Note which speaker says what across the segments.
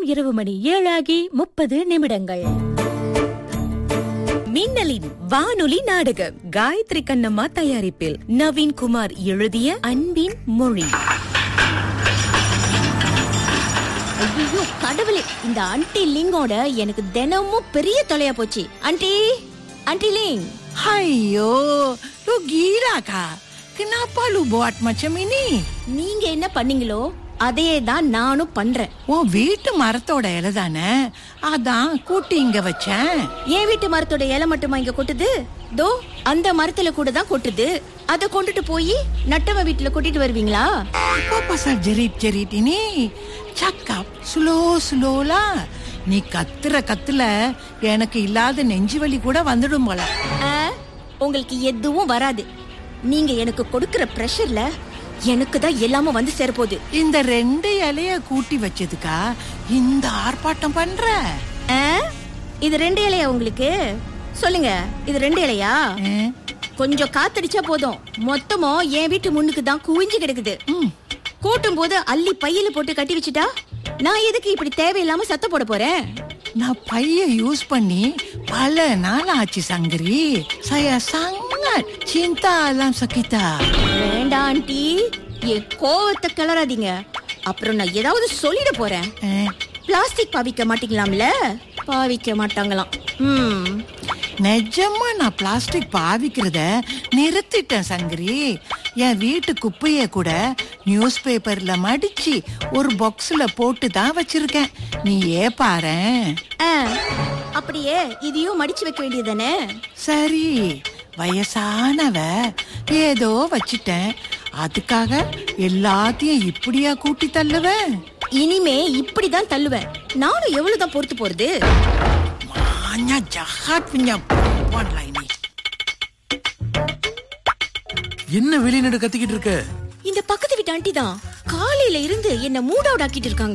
Speaker 1: நேரம் இரவு மணி ஏழாகி முப்பது நிமிடங்கள் மின்னலின் வானொலி நாடகம் காயத்ரி கண்ணம்மா தயாரிப்பில் நவீன் குமார் எழுதிய அன்பின் மொழி
Speaker 2: ஐயோ கடவுளே இந்த ஆண்டி லிங்கோட எனக்கு தினமும் பெரிய தொலையா போச்சு ஆண்டி ஆண்டி லிங்
Speaker 3: Hayo, lu gila kak? Kenapa lu buat macam ini?
Speaker 2: நீங்க என்ன பண்ணீங்களோ அதையே தான் நானும் பண்றேன்
Speaker 3: உன் வீட்டு மரத்தோட இலை தானே அதான் கூட்டி இங்க வச்சேன்
Speaker 2: என் வீட்டு மரத்தோட இலை மட்டுமா இங்க கொட்டுது தோ அந்த மரத்துல கூட தான் கொட்டுது அத கொண்டுட்டு போய் நட்டவ வீட்டுல கொட்டிட்டு வருவீங்களா
Speaker 3: Apa pasal jerit-jerit ini? Cakap slow slow lah. நீ கத்துற கத்துல எனக்கு இல்லாத நெஞ்சு வலி கூட வந்துடும் போல
Speaker 2: ஆ, உங்களுக்கு எதுவும் வராது நீங்க எனக்கு கொடுக்கிற பிரஷர்ல எனக்கு தான் எல்லாமே வந்து சேரப்போகுது
Speaker 3: இந்த ரெண்டு இலைய கூட்டி வச்சதுக்கா இந்த ஆர்ப்பாட்டம் பண்ற
Speaker 2: ஆ? இது ரெண்டு இலையா உங்களுக்கு சொல்லுங்க இது ரெண்டு இலையா
Speaker 3: ஆ?
Speaker 2: கொஞ்சம் காத்தடிச்சா போதும் மொத்தமும் என் வீட்டு முன்னுக்கு தான் குவிஞ்சு கிடக்குது கூட்டும் போது அள்ளி பையில போட்டு கட்டி வச்சுட்டா நான் எதுக்கு இப்படி தேவையில்லாம சத்த போட போறேன்
Speaker 3: நான் பைய யூஸ் பண்ணி பல நாள் ஆச்சு Shankari saya sangat cinta alam sekitar
Speaker 2: வேண்டாம் ஆண்டி என் கோவத்தை கிளறாதீங்க அப்புறம் நான் ஏதாவது சொல்லிட போறேன்
Speaker 3: Eh,
Speaker 2: பிளாஸ்டிக் பாவிக்க மாட்டீங்களாம்ல பாவிக்க மாட்டாங்களாம் ம்
Speaker 3: நிஜமா நான் பிளாஸ்டிக் பாவிக்கிறத நிறுத்திட்டேன் சங்கரி என் வீட்டு குப்பைய கூட நியூஸ் பேப்பர்ல மடிச்சு ஒரு பாக்ஸ்ல போட்டு தான் வச்சிருக்கேன் நீ ஏ பாரேன்
Speaker 2: ஆ, அப்படியே இதையும் மடிச்சு வைக்க வேண்டியதானே
Speaker 3: சரி வயசானவ ஏதோ வச்சிட்டேன் அதுக்காக எல்லாத்தையும் இப்படியா கூட்டி தள்ளுவேன்
Speaker 2: இனிமே இப்படிதான் தள்ளுவேன் நானும் எவ்வளவுதான் பொறுத்து போறது
Speaker 3: Hanya jahat punya perempuan lah ini.
Speaker 4: என்ன வெளிநாடு கத்திக்கிட்டு இருக்க
Speaker 2: இந்த பக்கத்து வீட்டு ஆண்டி தான் காலையில இருந்து என்ன மூட் அவுட் ஆக்கிட்டு இருக்காங்க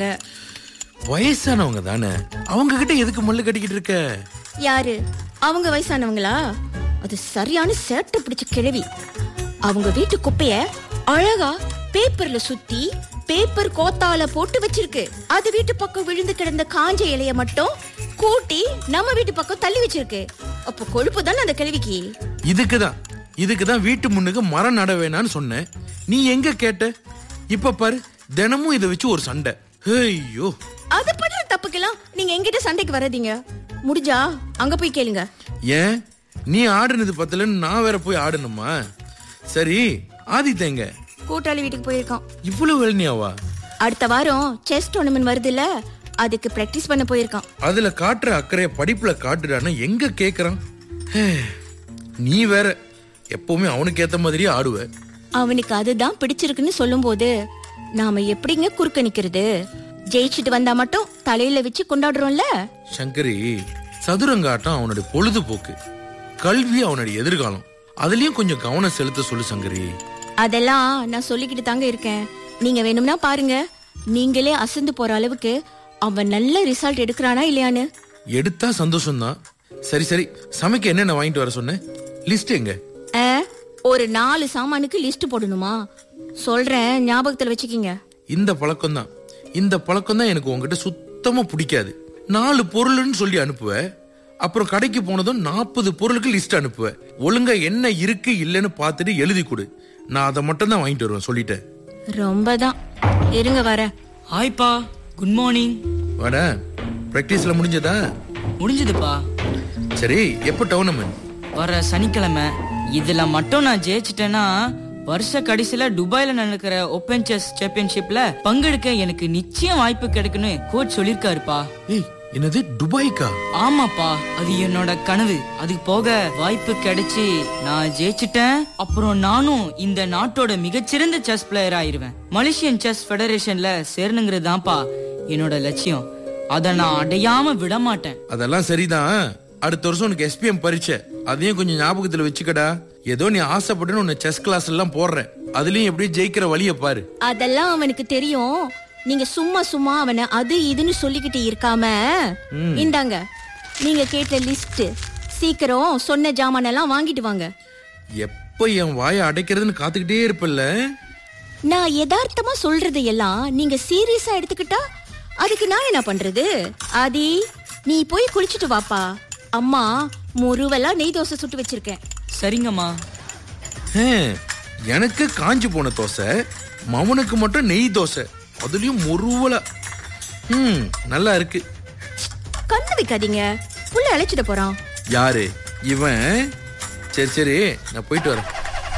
Speaker 4: வயசானவங்க தானே அவங்க கிட்ட எதுக்கு மல்லு கட்டிக்கிட்டு இருக்க
Speaker 2: யாரு அவங்க வயசானவங்களா அது சரியான சேட்டை பிடிச்ச கிழவி அவங்க வீட்டு குப்பைய அழகா பேப்பர்ல சுத்தி பேப்பர் கோத்தால போட்டு வச்சிருக்கு அது வீட்டு பக்கம் விழுந்து கிடந்த காஞ்ச இலைய மட்டும் கூட்டி நம்ம வீட்டு பக்கம் தள்ளி வச்சிருக்கு அப்போ கொழுப்பு தானே அந்த கிழவிக்கு
Speaker 4: இதுக்குதான் இதுக்குதான் வீட்டு முன்னுக்கு மரம் நட வேணாம்னு சொன்னேன் நீ எங்க கேட்ட இப்ப பாரு தினமும் இதை வச்சு ஒரு சண்டை ஐயோ
Speaker 2: அது பண்ற தப்புக்கெல்லாம் நீங்க எங்கிட்ட சண்டைக்கு வராதீங்க முடிஞ்சா அங்க போய் கேளுங்க
Speaker 4: ஏன் நீ ஆடுனது பத்தலன்னு நான் வேற போய் ஆடணுமா சரி ஆதித்தேங்க
Speaker 2: கூட்டாளி வீட்டுக்கு போயிருக்கான்
Speaker 4: இவ்வளவு வெள்ளியாவா
Speaker 2: அடுத்த வாரம் செஸ் டோர்னமெண்ட் வருது இல்ல அதுக்கு பிராக்டிஸ் பண்ண போயிருக்கான்
Speaker 4: அதுல காட்டுற அக்கறைய படிப்புல காட்டுடான்னு எங்க கேக்குறான் ஹே, நீ வேற எப்பவுமே அவனுக்கு ஏத்த மாதிரியே ஆடுவ
Speaker 2: அவனுக்கு அதுதான் பிடிச்சிருக்குன்னு சொல்லும்போது நாம எப்படிங்க குறுக்க நிக்கிறது ஜெயிச்சிட்டு வந்தா மட்டும் தலையில வச்சு கொண்டாடுறோம்ல
Speaker 4: சங்கரி சதுரங்க ஆட்டம் அவனுடைய பொழுதுபோக்கு கல்வி அவனுடைய எதிர்காலம் அதுலயும் கொஞ்சம் கவனம் செலுத்த சொல்லு சங்கரி
Speaker 2: அதெல்லாம் நான் சொல்லிக்கிட்டு தாங்க இருக்கேன் நீங்க வேணும்னா பாருங்க நீங்களே அசந்து போற அளவுக்கு அவன் நல்ல ரிசல்ட் எடுக்கிறானா இல்லையான்னு
Speaker 4: எடுத்தா சந்தோஷம்தான் சரி சரி சமைக்க என்னென்ன வாங்கிட்டு வர சொன்ன லிஸ்ட் எங்க
Speaker 2: ஆ, ஒரு நாலு சாமானுக்கு லிஸ்ட் போடணுமா சொல்றேன் ஞாபகத்துல வச்சுக்கிங்க
Speaker 4: இந்த பழக்கம் தான் இந்த பழக்கம் தான் எனக்கு உங்ககிட்ட சுத்தமா பிடிக்காது நாலு பொருள்னு சொல்லி அனுப்புவ அப்புறம் கடைக்கு போனதும் நாற்பது பொருளுக்கு லிஸ்ட் அனுப்புவ ஒழுங்கா என்ன இருக்கு இல்லைன்னு பார்த்துட்டு எழுதி கொடு நான் அதை மட்டும் தான் வாங்கிட்டு வருவேன் சொல்லிட்டேன்
Speaker 2: ரொம்ப தான் இருங்க வரேன்
Speaker 5: ஹாய்ப்பா குட் மார்னிங்
Speaker 4: வாடா பிராக்டிஸ்ல முடிஞ்சதா
Speaker 5: முடிஞ்சதுப்பா
Speaker 4: சரி எப்போ டவுர்னமெண்ட்
Speaker 5: வர சனிக்கிழமை இதுல மட்டும் நான் ஜெயிச்சிட்டேன்னா வருஷ கடைசியில துபாயில நடக்கிற ஓபன் செஸ் சாம்பியன்ஷிப்ல பங்கெடுக்க எனக்கு நிச்சயம் வாய்ப்பு கிடைக்குன்னு கோச் சொல்லிருக்காருப்பா
Speaker 4: ஏய் என்னது துபாய்க்கா
Speaker 5: ஆமாப்பா அது என்னோட கனவு அதுக்கு போக வாய்ப்பு கிடைச்சு நான் ஜெயிச்சிட்டேன் அப்புறம் நானும் இந்த நாட்டோட மிகச்சிறந்த செஸ் பிளேயர் ஆயிருவேன் மலேசியன் செஸ் ஃபெடரேஷன்ல சேரணுங்கிறதுதான்ப்பா என்னோட லட்சியம் அதை நான் அடையாம விட மாட்டேன்
Speaker 4: அதெல்லாம் சரிதான் அடுத்த வருஷம் உனக்கு எஸ்பிஎம் பரீட்சை அதையும் கொஞ்சம் ஞாபகத்துல வச்சுக்கடா ஏதோ நீ ஆசைப்பட்டு உன்னை செஸ் கிளாஸ் எல்லாம் போடுறேன் அதுலயும் எப்படி ஜெயிக்கிற வழிய பாரு
Speaker 2: அதெல்லாம் அவனுக்கு தெரியும் நீங்க சும்மா சும்மா அவனை அது இதுன்னு சொல்லிக்கிட்டு இருக்காம இந்தாங்க நீங்க கேட்ட லிஸ்ட் சீக்கிரம் சொன்ன ஜாமான் எல்லாம் வாங்கிட்டு வாங்க
Speaker 4: எப்ப என் வாயை அடைக்கிறதுன்னு காத்துக்கிட்டே இருப்பல்ல
Speaker 2: நான் யதார்த்தமா சொல்றது எல்லாம் நீங்க சீரியஸா எடுத்துக்கிட்டா அதுக்கு நான் என்ன பண்றது ஆதி நீ போய் குளிச்சிட்டு வாப்பா அம்மா முருவலா நெய் தோசை சுட்டு வச்சிருக்கேன்
Speaker 5: சரிங்கம்மா
Speaker 4: ஹம், எனக்கு காஞ்சு போன தோசை மவனுக்கு மட்டும் நெய் தோசை அதுலயும் முருவலா ம் நல்லா இருக்கு
Speaker 2: கண்ணு வைக்காதீங்க புள்ள அழைச்சிட்டு போறான்
Speaker 4: யாரு இவன் சரி சரி நான் போயிட்டு வரேன்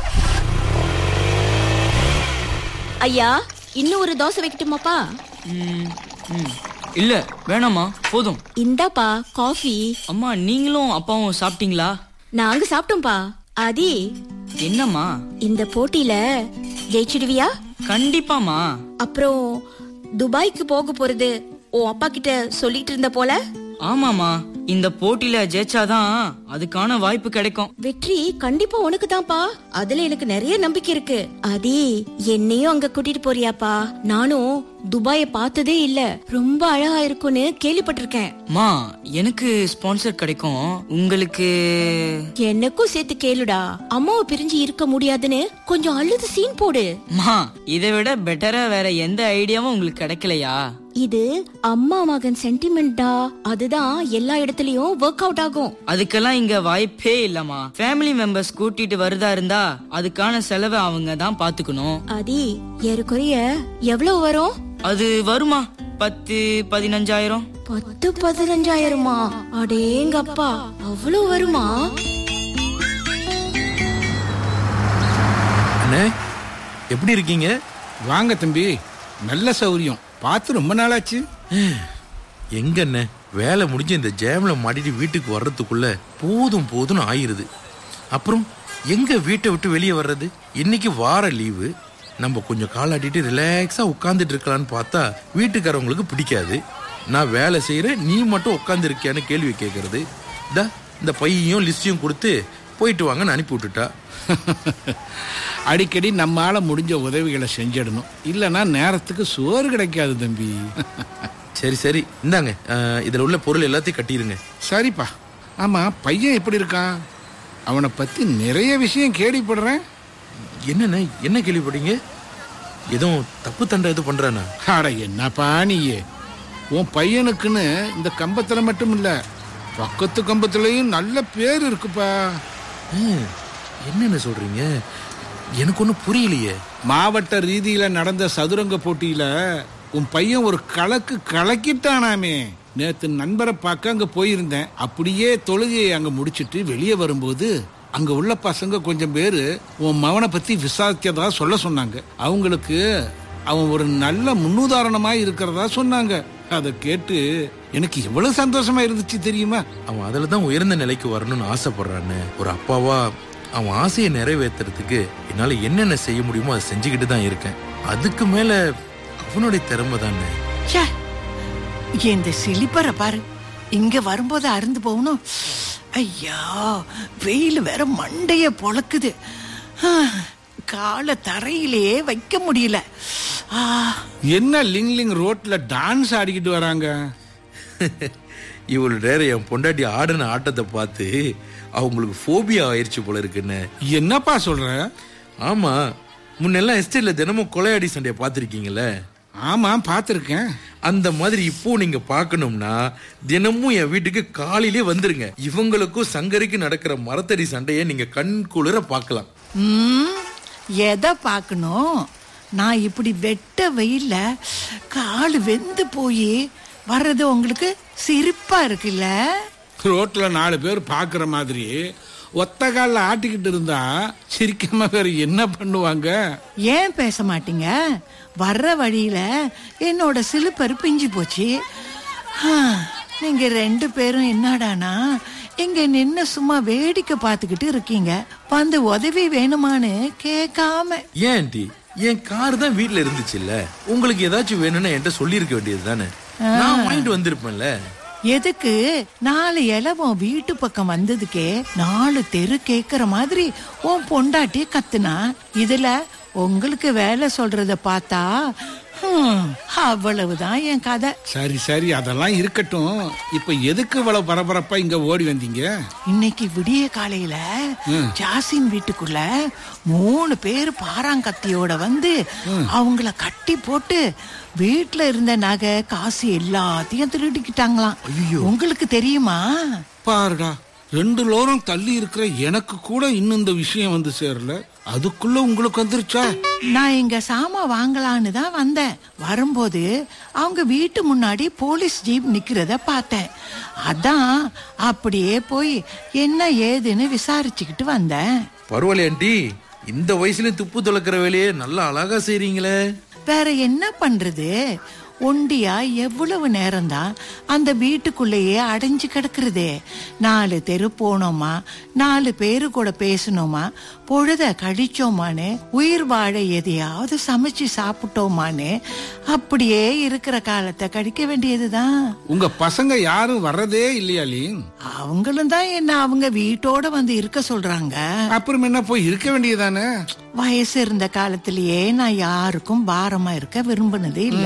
Speaker 2: ஐயா இன்னும் ஒரு தோசை வைக்கட்டுமாப்பா
Speaker 5: ம், ம். இல்ல வேணாம்மா போதும்
Speaker 2: இந்தாப்பா காஃபி
Speaker 5: அம்மா நீங்களும் அப்பாவும் சாப்பிட்டீங்களா
Speaker 2: நாங்க சாப்பிட்டோம்ப்பா ஆதி
Speaker 5: என்னம்மா
Speaker 2: இந்த போட்டியில ஜெயிச்சிடுவியா
Speaker 5: கண்டிப்பாமா
Speaker 2: அப்புறம் துபாய்க்கு போக போறது உன் அப்பா கிட்ட சொல்லிட்டு இருந்த போல
Speaker 5: ஆமாமா இந்த போட்டியில ஜெயிச்சாதான் அதுக்கான வாய்ப்பு கிடைக்கும்
Speaker 2: வெற்றி கண்டிப்பா உனக்கு தான்ப்பா அதுல எனக்கு நிறைய நம்பிக்கை இருக்கு ஆதி என்னையும் அங்க கூட்டிட்டு போறியாப்பா நானும் துபாய பார்த்ததே இல்ல ரொம்ப அழகா இருக்கும்னு கேள்விப்பட்டிருக்கேன்
Speaker 5: மா எனக்கு ஸ்பான்சர் கிடைக்கும் உங்களுக்கு
Speaker 2: எனக்கும் சேர்த்து கேளுடா அம்மாவை பிரிஞ்சு இருக்க முடியாதுன்னு கொஞ்சம் அழுது சீன் போடு
Speaker 5: மா இதை விட பெட்டரா வேற எந்த ஐடியாவும் உங்களுக்கு கிடைக்கலையா
Speaker 2: இது அம்மா மகன் சென்டிமெண்டா அதுதான் எல்லா இடத்துலயும் ஒர்க் அவுட் ஆகும்
Speaker 5: அதுக்கெல்லாம் இங்க வாய்ப்பே இல்லம்மா ஃபேமிலி மெம்பர்ஸ் கூட்டிட்டு வருதா இருந்தா அதுக்கான செலவை அவங்க தான் பாத்துக்கணும்
Speaker 2: ஆதி ஏறக்குறைய எவ்வளவு வரும்
Speaker 5: அது வருமா பத்து பதினஞ்சாயிரம்
Speaker 2: பத்து பதினஞ்சாயிரமா அடேங்கப்பா அவ்வளவு வருமா
Speaker 4: அண்ணே எப்படி இருக்கீங்க
Speaker 6: வாங்க தம்பி நல்ல சௌரியம் பார்த்து ரொம்ப நாளாச்சு
Speaker 4: எங்க அண்ணே வேலை முடிஞ்சு இந்த ஜேம்ல மாட்டிட்டு வீட்டுக்கு வர்றதுக்குள்ள போதும் போதும்னு ஆயிருது அப்புறம் எங்க வீட்டை விட்டு வெளியே வர்றது இன்னைக்கு வார லீவு நம்ம கொஞ்சம் காலாட்டிட்டு ரிலாக்ஸா உட்காந்துட்டு இருக்கலாம்னு பார்த்தா வீட்டுக்காரவங்களுக்கு பிடிக்காது நான் வேலை செய்யறேன் நீ மட்டும் உட்காந்து இருக்கியான்னு கேள்வி கேட்கறது தா இந்த பையையும் லிஸ்டையும் கொடுத்து போயிட்டு வாங்கன்னு அனுப்பி விட்டுட்டா
Speaker 6: அடிக்கடி நம்மால முடிஞ்ச உதவிகளை செஞ்சிடணும் இல்லைன்னா நேரத்துக்கு சோறு கிடைக்காது தம்பி
Speaker 4: சரி சரி இந்தாங்க அஹ், இதுல உள்ள பொருள் எல்லாத்தையும் கட்டிருங்க
Speaker 6: சரிப்பா ஆமா பையன் எப்படி இருக்கான் அவனை பத்தி நிறைய விஷயம் கேள்விப்படுறேன்
Speaker 4: என்னண்ணே என்ன கேள்விப்பட்டீங்க எதுவும் தப்பு தண்டை எதுவும் பண்றானா
Speaker 6: அட என்னப்பா நீயே உன் பையனுக்குன்னு இந்த கம்பத்துல மட்டும் இல்ல பக்கத்து கம்பத்துலயும் நல்ல பேர் இருக்குப்பா
Speaker 4: ஹம், என்னென்ன சொல்றீங்க எனக்கு ஒன்றும் புரியலையே
Speaker 6: மாவட்ட ரீதியில நடந்த சதுரங்க போட்டியில உன் பையன் ஒரு கலக்கு கலக்கிட்டானாமே நேத்து நண்பரை பார்க்க அங்க போயிருந்தேன் அப்படியே தொழுகையை அங்க முடிச்சிட்டு வெளியே வரும்போது அங்க உள்ள பசங்க கொஞ்சம் பேரு உன் மவனை பத்தி விசாரிச்சதா சொல்ல சொன்னாங்க அவங்களுக்கு அவன் ஒரு நல்ல முன்னுதாரணமா இருக்கிறதா சொன்னாங்க அதை கேட்டு எனக்கு எவ்வளவு சந்தோஷமா இருந்துச்சு தெரியுமா
Speaker 4: அவன் அதில் தான் உயர்ந்த நிலைக்கு வரணும்னு ஆசைப்படுறான்னு ஒரு அப்பாவா அவன் ஆசையை நிறைவேற்றுறதுக்கு என்னால் என்னென்ன செய்ய முடியுமோ அதை செஞ்சுக்கிட்டு தான் இருக்கேன் அதுக்கு மேல அவனுடைய திறமை தானே
Speaker 3: ச்சே, இந்த சிலிப்பரை பாரு இங்க வரும்போது அருந்து போகணும் ஐயா வெயில் வேற மண்டைய பொளக்குது ஆ, காலை தரையிலேயே வைக்க முடியல ஆ,
Speaker 6: என்ன லிங் லிங் ரோட்ல டான்ஸ் ஆடிக்கிட்டு வராங்க
Speaker 4: இவ்வளவு நேரம் என் பொண்டாட்டி ஆடின ஆட்டத்தை பார்த்து அவங்களுக்கு ஃபோபியா ஆயிடுச்சு போல இருக்குன்னு
Speaker 6: என்னப்பா சொல்ற
Speaker 4: ஆமா முன்னெல்லாம் எஸ்டேட்ல தினமும் கொலையாடி சண்டையை பார்த்துருக்கீங்களே
Speaker 6: ஆமா பாத்திருக்கேன்
Speaker 4: அந்த மாதிரி இப்போ நீங்க பார்க்கணும்னா தினமும் என் வீட்டுக்கு காலையிலே வந்துருங்க இவங்களுக்கும் சங்கரிக்கு நடக்கிற மரத்தடி சண்டையை நீங்க கண் குளிர பார்க்கலாம்
Speaker 3: ம், எதை பார்க்கணும் நான் இப்படி வெட்ட வெயில்ல கால் வெந்து போய் வர்றது உங்களுக்கு சிரிப்பா இருக்குல்ல
Speaker 6: ரோட்ல நாலு பேர் பாக்குற மாதிரி ஒத்த கால்ல ஆட்டிக்கிட்டு இருந்தா சிரிக்காம வேற என்ன பண்ணுவாங்க
Speaker 3: ஏன் பேச மாட்டீங்க வர்ற வழியில என்னோட சிலுப்பரு பிஞ்சு போச்சு ஆ, நீங்க ரெண்டு பேரும் என்னடானா இங்க நின்னு சும்மா வேடிக்கை பார்த்துக்கிட்டு இருக்கீங்க வந்து உதவி வேணுமான்னு கேட்காம
Speaker 4: ஏன் ஆண்டி என் கார் தான் வீட்ல இருந்துச்சுல்ல உங்களுக்கு ஏதாச்சும் வேணும்னா என்கிட்ட சொல்லியிருக்க வேண்டியது தானே நான் வாங்கிட்டு வந்திருப்பேன்ல
Speaker 3: எதுக்கு நாலு இலவம் வீட்டு பக்கம் வந்ததுக்கே நாலு தெரு கேக்குற மாதிரி உன் பொண்டாட்டி கத்துனா இதுல உங்களுக்கு வேலை சொல்றத பார்த்தா ஹம், அவ்வளவுதான் என் கதை
Speaker 6: சரி சரி அதெல்லாம் இருக்கட்டும் இப்ப எதுக்கு இவ்வளவு பரபரப்பா இங்க ஓடி வந்தீங்க
Speaker 3: இன்னைக்கு விடிய காலையில ஜாசின் வீட்டுக்குள்ள மூணு பேர் பாறாங்கத்தியோட வந்து அவங்கள கட்டி போட்டு வீட்ல இருந்த நகை காசு எல்லாத்தையும் திருடிக்கிட்டாங்களாம் உங்களுக்கு தெரியுமா
Speaker 6: பாருடா ரெண்டு லோரம் தள்ளி இருக்கிற எனக்கு கூட இன்னும் இந்த விஷயம் வந்து சேரல அதுக்குள்ள உங்களுக்கு வந்துருச்சா
Speaker 3: நான் இங்க சாமான் வாங்கலான்னு தான் வந்தேன் வரும்போது அவங்க வீட்டு முன்னாடி போலீஸ் ஜீப் நிக்கிறத பார்த்தேன் அதான் அப்படியே போய் என்ன ஏதுன்னு விசாரிச்சுக்கிட்டு வந்தேன்
Speaker 4: பரவாயில்ல ஆண்டி இந்த வயசுலயும் துப்பு துளக்கிற வேலையை நல்லா அழகா செய்றீங்களே
Speaker 3: வேற என்ன பண்றது ஒண்டியா எவ்வளவு நேரம்தான் அந்த வீட்டுக்குள்ளேயே அடைஞ்சு கிடக்குறதே நாலு தெரு போனோமா நாலு பேரு கூட பேசணுமா பொழுத கழிச்சோமான்னு உயிர் வாழ எதையாவது சமைச்சு சாப்பிட்டோமான்னு அப்படியே இருக்கிற காலத்தை கழிக்க வேண்டியதுதான்
Speaker 6: உங்க பசங்க யாரும் வர்றதே இல்லையா லீன்
Speaker 3: அவங்களும் தான் என்ன அவங்க வீட்டோட வந்து இருக்க சொல்றாங்க
Speaker 6: அப்புறம் என்ன போய் இருக்க வேண்டியதானே
Speaker 3: வயசு இருந்த காலத்திலேயே நான் யாருக்கும் பாரமா இருக்க விரும்பினதே இல்ல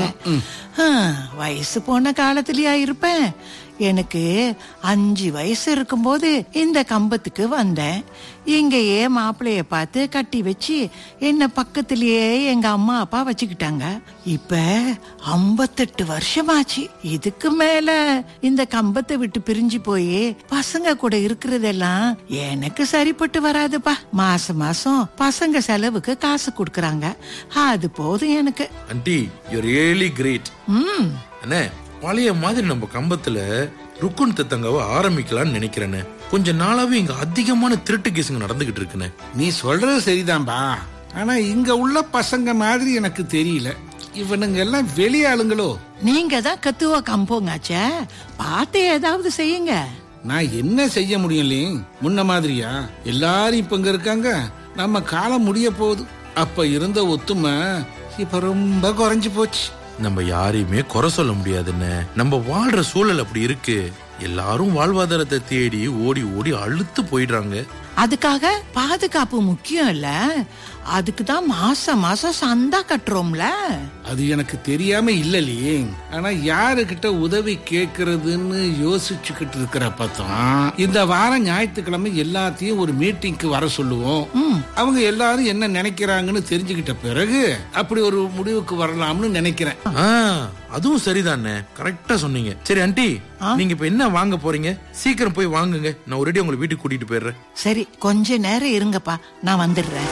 Speaker 3: ஹம், வயசு போன காலத்திலயா இருப்பேன் எனக்கு அஞ்சு வயசு இருக்கும்போது இந்த கம்பத்துக்கு வந்தேன் இங்கேயே மாப்பிளைய பார்த்து கட்டி வச்சு என்ன பக்கத்திலேயே எங்க அம்மா அப்பா வச்சுக்கிட்டாங்க இப்ப ஐம்பத்தெட்டு வருஷமாச்சு இதுக்கு மேல இந்த கம்பத்தை விட்டு பிரிஞ்சு போய் பசங்க கூட இருக்கிறதெல்லாம் எனக்கு சரிப்பட்டு வராதுப்பா மாசம் மாசம் பசங்க செலவுக்கு காசு கொடுக்கறாங்க அது போதும் எனக்கு
Speaker 4: ஆண்டி யூ ரியலி கிரேட்
Speaker 3: ம்
Speaker 4: அண்ணே பழைய மாதிரி நம்ம கம்பத்துல ருக்குன் தத்தங்காவை ஆரம்பிக்கலாம்னு நினைக்கிறேனே கொஞ்ச நாளாவே இங்க அதிகமான திருட்டு கேஸுங்க நடந்துகிட்டு இருக்குண்ணே
Speaker 6: நீ சொல்றது சரிதான்பா ஆனா இங்க உள்ள பசங்க மாதிரி எனக்கு தெரியல இவனுங்க எல்லாம் வெளியாளுங்களோ
Speaker 3: நீங்க தான் கத்துவ கம்போங்காச்சே பார்த்து ஏதாவது செய்யுங்க
Speaker 6: நான் என்ன செய்ய முடியல முன்ன மாதிரியா எல்லாரும் இப்ப இங்க இருக்காங்க நம்ம காலம் முடிய போகுது அப்ப இருந்த ஒத்துமை இப்ப ரொம்ப குறைஞ்சு போச்சு
Speaker 4: நம்ம யாரையுமே குறை சொல்ல முடியாதுண்ணே நம்ம வாழ்ற சூழல் அப்படி இருக்கு எல்லாரும் வாழ்வாதாரத்தை தேடி ஓடி ஓடி அழுத்து போயிடுறாங்க
Speaker 3: அதுக்காக பாதுகாப்பு முக்கியம் இல்ல அதுக்கு தான் மாசம் மாசம் சந்தா கட்டுறோம்ல
Speaker 6: அது எனக்கு தெரியாம இல்லலையே ஆனா யாருகிட்ட உதவி கேக்குறதுன்னு யோசிச்சுக்கிட்டு இருக்கிறப்ப தான் இந்த வாரம் ஞாயிற்றுக்கிழமை எல்லாத்தையும் ஒரு மீட்டிங்க்கு வர சொல்லுவோம் அவங்க எல்லாரும் என்ன நினைக்கிறாங்கன்னு தெரிஞ்சுக்கிட்ட பிறகு அப்படி ஒரு முடிவுக்கு வரலாம்னு நினைக்கிறேன்
Speaker 4: ஆ, அதுவும் சரிதானே கரெக்டா சொன்னீங்க சரி ஆண்டி நீங்க இப்ப என்ன வாங்க போறீங்க சீக்கிரம் போய் வாங்குங்க நான் ஒரேடி உங்களை வீட்டுக்கு கூட்டிட்டு போயிடுறேன்
Speaker 3: சரி கொஞ்ச நேரம் இருங்கப்பா நான் வந்துடுறேன்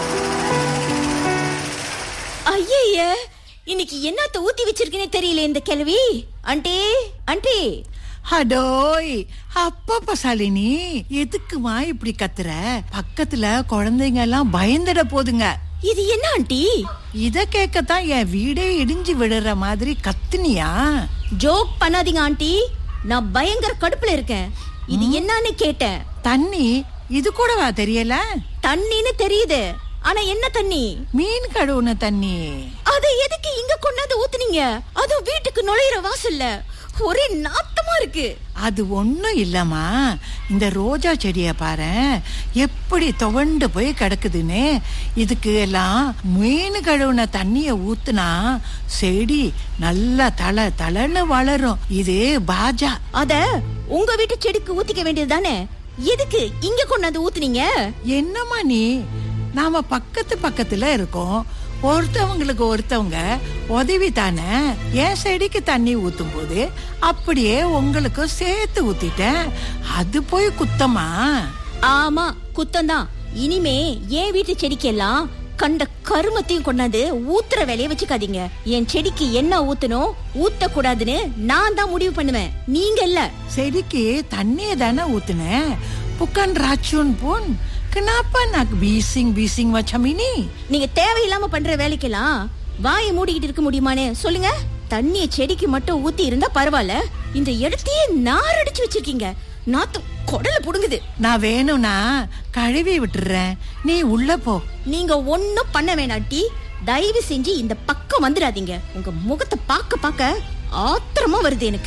Speaker 2: ஐய இன்னைக்கு என்னத்த ஊத்தி வச்சிருக்கேனே தெரியல இந்த கிழவி ஆண்டி ஆண்டி
Speaker 3: அடோய் அப்பப்ப சாலினி எதுக்குமா இப்படி கத்துற பக்கத்துல குழந்தைங்க எல்லாம் பயந்துட போதுங்க
Speaker 2: இது என்ன ஆண்டி
Speaker 3: இத கேட்கத்தான் என் வீடே இடிஞ்சு விடுற மாதிரி கத்துனியா
Speaker 2: ஜோக் பண்ணாதீங்க ஆண்டி நான் பயங்கர கடுப்புல இருக்கேன் இது என்னன்னு கேட்டேன்
Speaker 3: தண்ணி இது கூடவா தெரியல
Speaker 2: தண்ணின்னு தெரியுது ஆனா என்ன தண்ணி
Speaker 3: மீன் கழுவுன தண்ணி
Speaker 2: அது எதுக்கு இங்க கொண்டாந்து ஊத்துனீங்க அதுவும் வீட்டுக்கு நுழையிற வாசல்ல ஒரே நாத்தமா இருக்கு
Speaker 3: அது ஒண்ணும் இல்லம்மா இந்த ரோஜா செடிய பாரு எப்படி துவண்டு போய் கிடக்குதுன்னு இதுக்கு எல்லாம் மீன் கழுவுன தண்ணிய ஊத்துனா செடி நல்லா தலை தலைன்னு வளரும் இது பாஜா
Speaker 2: அத உங்க வீட்டு செடிக்கு ஊத்திக்க வேண்டியது தானே எதுக்கு இங்க கொண்டாந்து ஊத்துனீங்க
Speaker 3: என்னம்மா நீ நாம பக்கத்து பக்கத்துல இருக்கோம் ஒருத்தவங்களுக்கு ஒருத்தவங்க உதவி தானே என் செடிக்கு தண்ணி ஊத்தும் போது அப்படியே உங்களுக்கும் சேர்த்து ஊத்திட்டேன் அது போய் குத்தமா
Speaker 2: ஆமா குத்தம்தான் இனிமே என் வீட்டு செடிக்கெல்லாம் கண்ட கருமத்தையும் கொண்டாந்து ஊத்துற வேலைய வச்சுக்காதீங்க என் செடிக்கு என்ன ஊத்தணும் ஊத்த கூடாதுன்னு நான் தான் முடிவு பண்ணுவேன் நீங்க இல்ல
Speaker 3: செடிக்கு தண்ணியை தானே ஊத்துனேன் புக்கன் ராச்சூன் போன் kenapa nak bising bising macam ini
Speaker 2: நீங்க தேவையில்லாம பண்ற வேலைக்கெல்லாம் வாயை மூடிக்கிட்டு இருக்க முடியுமானே சொல்லுங்க தண்ணிய செடிக்கு மட்டும் ஊத்தி இருந்தா பரவாயில்ல இந்த இடத்தையே நார் அடிச்சு வச்சிருக்கீங்க நாத்தம் குடல புடுங்குது
Speaker 3: நான் வேணும்னா கழுவி விட்டுறேன் நீ உள்ள போ
Speaker 2: நீங்க ஒண்ணும் பண்ண வேணாட்டி தயவு செஞ்சு இந்த பக்கம் வந்துடாதீங்க உங்க முகத்தை பார்க்க பார்க்க ஆத்திரமா வருது எனக்கு